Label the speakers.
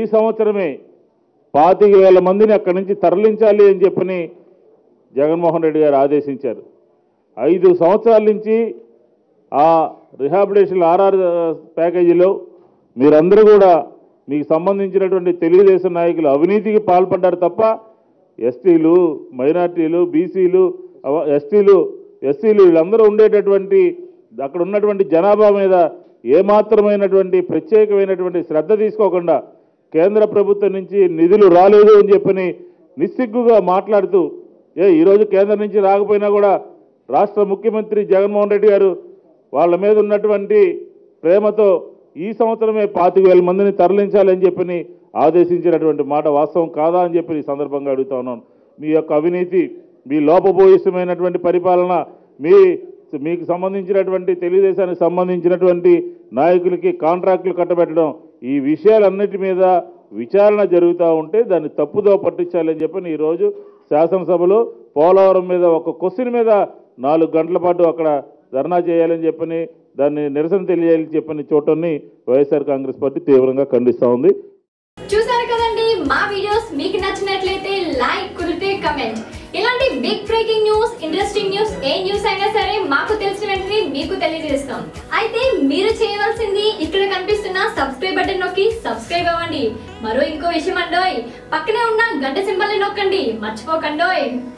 Speaker 1: సంవత్సరమే పాతిక వేల మందిని అక్కడి నుంచి తరలించాలి అని చెప్పని జగన్మోహన్ రెడ్డి గారు ఆదేశించారు ఐదు సంవత్సరాల నుంచి ఆ రిహాబిలిటేషన్ ఆర్ఆర్ ప్యాకేజీలో మీరందరూ కూడా మీకు సంబంధించినటువంటి తెలుగుదేశం నాయకులు అవినీతికి పాల్పడ్డారు తప్ప ఎస్టీలు మైనార్టీలు బీసీలు ఎస్టీలు ఎస్సీలు వీళ్ళందరూ ఉండేటటువంటి అక్కడ ఉన్నటువంటి జనాభా మీద ఏమాత్రమైనటువంటి ప్రత్యేకమైనటువంటి శ్రద్ధ తీసుకోకుండా కేంద్ర ప్రభుత్వం నుంచి నిధులు రాలేదు అని చెప్పని నిస్సిగ్గుగా మాట్లాడుతూ ఏ ఈరోజు కేంద్రం నుంచి రాకపోయినా కూడా రాష్ట్ర ముఖ్యమంత్రి జగన్మోహన్ రెడ్డి గారు వాళ్ళ మీద ఉన్నటువంటి ప్రేమతో ఈ సంవత్సరమే పాతిక వేల మందిని తరలించాలని చెప్పని ఆదేశించినటువంటి మాట వాస్తవం కాదా అని చెప్పి ఈ సందర్భంగా అడుగుతా ఉన్నాను మీ యొక్క అవినీతి మీ లోపభూయిష్టమైనటువంటి పరిపాలన మీ మీకు సంబంధించినటువంటి తెలుగుదేశానికి సంబంధించినటువంటి నాయకులకి కాంట్రాక్టులు కట్టబెట్టడం ఈ విషయాలన్నిటి మీద విచారణ జరుగుతూ ఉంటే దాన్ని తప్పుదో పట్టించాలని చెప్పని ఈరోజు శాసనసభలో పోలవరం మీద ఒక క్వశ్చన్ మీద నాలుగు గంటల పాటు అక్కడ ధర్నా చేయాలని చెప్పని దాన్ని నిరసన తెలియాలని చెప్పని చూడటాన్ని వైఎస్ఆర్ కాంగ్రెస్ పార్టీ తీవ్రంగా ఖండిస్తూ ఉంది
Speaker 2: చూసారు కదండి మా వీడియోస్ మీకు నచ్చినట్లయితే లైక్ కుదిరితే కమెంట్ ఇలాంటి big breaking news interesting news ఏ న్యూస్ అయినా సరే మాకు తెలిసిన వెంటనే మీకు తెలియజేస్తాం అయితే మీరు చేయవలసింది ఇక్కడ కనిపిస్తున్న సబ్స్క్రైబ్ బటన్ నొక్కి సబ్స్క్రైబ్ అవ్వండి మరో ఇంకో విషయం అండోయ్ పక్కనే ఉన్న గంట సింబల్ నొక్కండి మర్చిపోకండోయ్